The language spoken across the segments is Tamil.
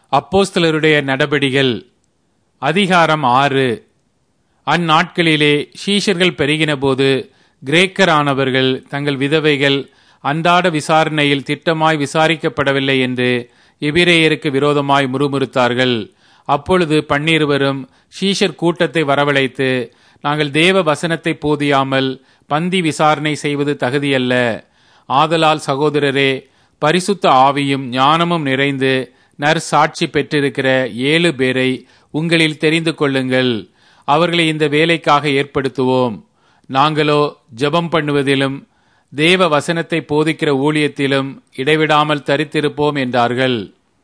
அப்போஸ்தலருடைய நடபடிகள் அதிகாரம் ஆறு அந்நாட்களிலே சீஷர்கள் பெருகினபோது கிரேக்கரானவர்கள் தங்கள் விதவைகள் அன்றாட விசாரணையில் திட்டமாய் விசாரிக்கப்படவில்லை என்று எபிரேயருக்கு விரோதமாய் முறுமுறுத்தார்கள் அப்பொழுது பன்னிருவரும் ஷீஷர் கூட்டத்தை வரவழைத்து நாங்கள் தேவ வசனத்தை போதியாமல் பந்தி விசாரணை செய்வது தகுதியல்ல ஆதலால் சகோதரரே பரிசுத்த ஆவியும் ஞானமும் நிறைந்து நற்சாட்சி பெற்றிருக்கிற ஏழு பேரை உங்களில் தெரிந்து கொள்ளுங்கள் அவர்களை இந்த வேலைக்காக ஏற்படுத்துவோம் நாங்களோ ஜெபம் பண்ணுவதிலும் தேவ வசனத்தை போதிக்கிற ஊழியத்திலும் இடைவிடாமல் தரித்திருப்போம் என்றார்கள்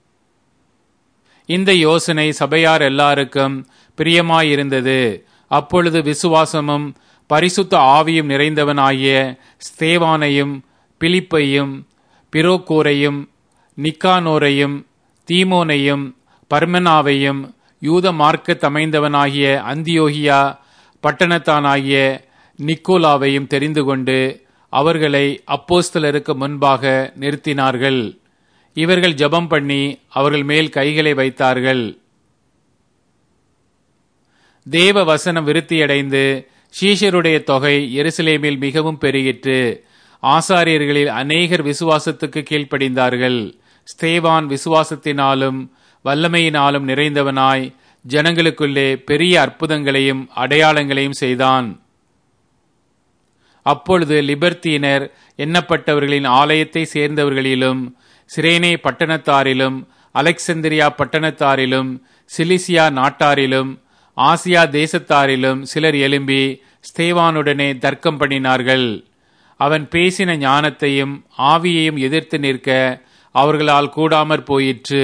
இந்த யோசனை சபையார் எல்லாருக்கும் பிரியமாயிருந்தது அப்பொழுது விசுவாசமும் பரிசுத்த ஆவியும் நிறைந்தவனாகிய ஸ்தேவானையும் பிலிப்பையும் பிரோக்கோரையும் நிக்கானோரையும் தீமோனையும் பர்மனாவையும் யூத மார்க்க தமைந்தவனாகிய அந்தியோகியா பட்டணத்தானாகிய நிக்கோலாவையும் தெரிந்து கொண்டு அவர்களை அப்போஸ்தலருக்கு முன்பாக நிறுத்தினார்கள் இவர்கள் ஜெபம் பண்ணி அவர்கள் மேல் கைகளை வைத்தார்கள் தேவ வசனம் விருத்தியடைந்து சீஷருடைய தொகை எருசலேமில் மிகவும் பெருகிற்று ஆசாரியர்களில் அநேகர் விசுவாசத்துக்கு கீழ்ப்படிந்தார்கள் ஸ்தேவான் விசுவாசத்தினாலும் வல்லமையினாலும் நிறைந்தவனாய் ஜனங்களுக்குள்ளே பெரிய அற்புதங்களையும் அடையாளங்களையும் செய்தான் அப்பொழுது லிபர்த்தீனர் எண்ணப்பட்டவர்களின் ஆலயத்தை சேர்ந்தவர்களிலும் சிரேனே பட்டணத்தாரிலும் அலெக்சந்திரியா பட்டணத்தாரிலும் சிலிசியா நாட்டாரிலும் ஆசியா தேசத்தாரிலும் சிலர் எழும்பி ஸ்தேவானுடனே தர்க்கம் பண்ணினார்கள் அவன் பேசின ஞானத்தையும் ஆவியையும் எதிர்த்து நிற்க அவர்களால் கூடாமற் போயிற்று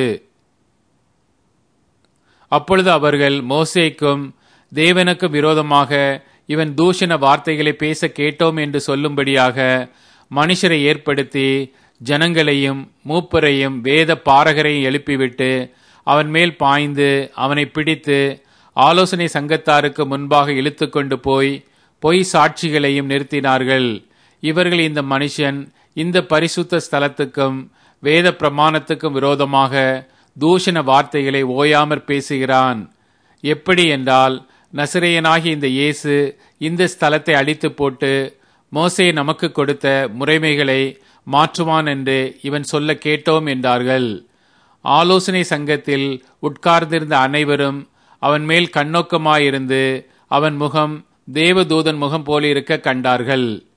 அப்பொழுது அவர்கள் மோசேக்கும் தேவனுக்கு விரோதமாக இவன் தூஷண வார்த்தைகளை பேச கேட்டோம் என்று சொல்லும்படியாக மனுஷரை ஏற்படுத்தி ஜனங்களையும் மூப்பரையும் வேத பாரகரையும் எழுப்பிவிட்டு அவன் மேல் பாய்ந்து அவனை பிடித்து ஆலோசனை சங்கத்தாருக்கு முன்பாக இழுத்து கொண்டு போய் பொய் சாட்சிகளையும் நிறுத்தினார்கள் இவர்கள் இந்த மனுஷன் இந்த பரிசுத்த ஸ்தலத்துக்கும் வேத பிரமாணத்துக்கும் விரோதமாக தூஷண வார்த்தைகளை ஓயாமற் பேசுகிறான் எப்படி என்றால் நசிரையனாகி இந்த இயேசு இந்த ஸ்தலத்தை அழித்து போட்டு மோசே நமக்கு கொடுத்த முறைமைகளை மாற்றுவான் என்று இவன் சொல்ல கேட்டோம் என்றார்கள் ஆலோசனை சங்கத்தில் உட்கார்ந்திருந்த அனைவரும் அவன் மேல் கண்ணோக்கமாயிருந்து அவன் முகம் தேவதூதன் முகம் போலிருக்க கண்டார்கள்